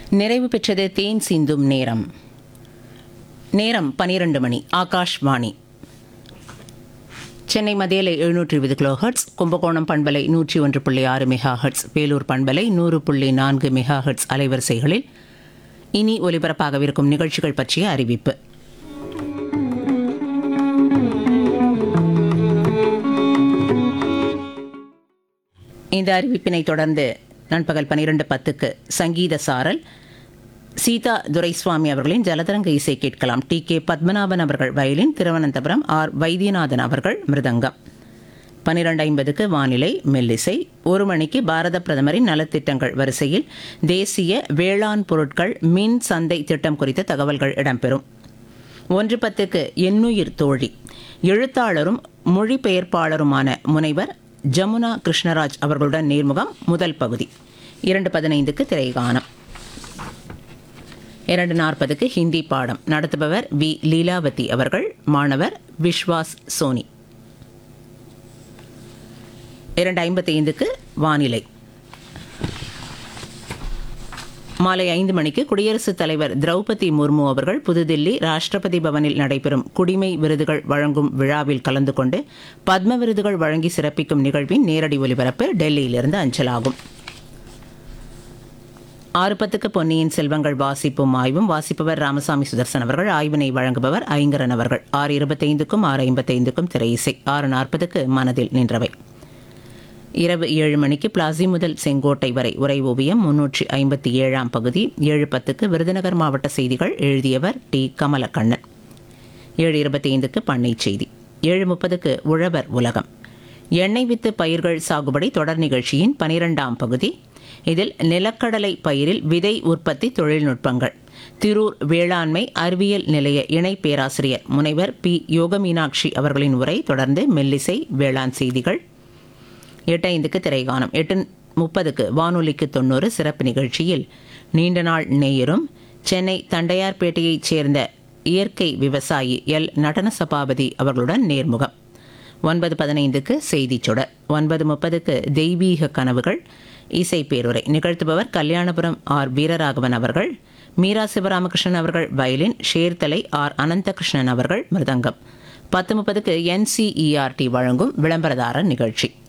நிறைவு பெற்றது தேன் சிந்தும் நேரம் நேரம் பனிரெண்டு மணி ஆகாஷ்வாணி சென்னை மதியலை எழுநூற்றி இருபது கிலோ ஹெர்ட்ஸ் கும்பகோணம் பண்பலை நூற்றி ஒன்று புள்ளி ஆறு மெகா ஹெர்ட்ஸ் வேலூர் பண்பலை நூறு புள்ளி நான்கு மெகா ஹெர்ட்ஸ் அலைவரிசைகளில் இனி ஒலிபரப்பாகவிருக்கும் நிகழ்ச்சிகள் பற்றிய அறிவிப்பு இந்த அறிவிப்பினை தொடர்ந்து நண்பகல் பனிரெண்டு பத்துக்கு சங்கீத சாரல் சீதா துரைசுவாமி அவர்களின் ஜலதரங்க இசை கேட்கலாம் டி கே பத்மநாபன் அவர்கள் வயலின் திருவனந்தபுரம் ஆர் வைத்தியநாதன் அவர்கள் மிருதங்கம் பன்னிரண்டு ஐம்பதுக்கு வானிலை மெல்லிசை ஒரு மணிக்கு பாரத பிரதமரின் நலத்திட்டங்கள் வரிசையில் தேசிய வேளாண் பொருட்கள் மின் சந்தை திட்டம் குறித்த தகவல்கள் இடம்பெறும் ஒன்று பத்துக்கு எண்ணுயிர் தோழி எழுத்தாளரும் மொழிபெயர்ப்பாளருமான முனைவர் ஜமுனா கிருஷ்ணராஜ் அவர்களுடன் நேர்முகம் முதல் பகுதி இரண்டு பதினைந்துக்கு திரைகானம் இரண்டு நாற்பதுக்கு ஹிந்தி பாடம் நடத்துபவர் வி லீலாவதி அவர்கள் மாணவர் விஸ்வாஸ் சோனி இரண்டு ஐம்பத்தி ஐந்துக்கு வானிலை மாலை ஐந்து மணிக்கு குடியரசுத் தலைவர் திரௌபதி முர்மு அவர்கள் புதுதில்லி ராஷ்டிரபதி பவனில் நடைபெறும் குடிமை விருதுகள் வழங்கும் விழாவில் கலந்து கொண்டு பத்ம விருதுகள் வழங்கி சிறப்பிக்கும் நிகழ்வின் நேரடி ஒலிபரப்பு டெல்லியிலிருந்து அஞ்சலாகும் ஆறு பத்துக்கு பொன்னியின் செல்வங்கள் வாசிப்பும் ஆய்வும் வாசிப்பவர் ராமசாமி சுதர்சன் அவர்கள் ஆய்வினை வழங்குபவர் ஐங்கரன் அவர்கள் ஆறு இருபத்தைந்துக்கும் ஆறு ஐம்பத்தைந்துக்கும் திரை இசை ஆறு நாற்பதுக்கு மனதில் நின்றவை இரவு ஏழு மணிக்கு பிளாசி முதல் செங்கோட்டை வரை உரை ஓவியம் முன்னூற்றி ஐம்பத்தி ஏழாம் பகுதி ஏழு பத்துக்கு விருதுநகர் மாவட்ட செய்திகள் எழுதியவர் டி கமலக்கண்ணன் ஏழு இருபத்தி ஐந்துக்கு பண்ணை செய்தி ஏழு முப்பதுக்கு உழவர் உலகம் எண்ணெய் வித்து பயிர்கள் சாகுபடி தொடர் நிகழ்ச்சியின் பனிரெண்டாம் பகுதி இதில் நிலக்கடலை பயிரில் விதை உற்பத்தி தொழில்நுட்பங்கள் திரூர் வேளாண்மை அறிவியல் நிலைய இணை பேராசிரியர் முனைவர் பி யோகமீனாட்சி அவர்களின் உரை தொடர்ந்து மெல்லிசை வேளாண் செய்திகள் எட்டு ஐந்துக்கு திரைகானம் எட்டு முப்பதுக்கு வானொலிக்கு தொண்ணூறு சிறப்பு நிகழ்ச்சியில் நீண்ட நாள் நேயரும் சென்னை தண்டையார்பேட்டையைச் சேர்ந்த இயற்கை விவசாயி எல் நடன சபாபதி அவர்களுடன் நேர்முகம் ஒன்பது பதினைந்துக்கு செய்திச் சுடர் ஒன்பது முப்பதுக்கு தெய்வீக கனவுகள் இசை பேருரை நிகழ்த்துபவர் கல்யாணபுரம் ஆர் வீரராகவன் அவர்கள் மீரா சிவராமகிருஷ்ணன் அவர்கள் வயலின் ஷேர்தலை ஆர் அனந்தகிருஷ்ணன் அவர்கள் மிருதங்கம் பத்து முப்பதுக்கு என்சிஇஆர்டி வழங்கும் விளம்பரதாரர் நிகழ்ச்சி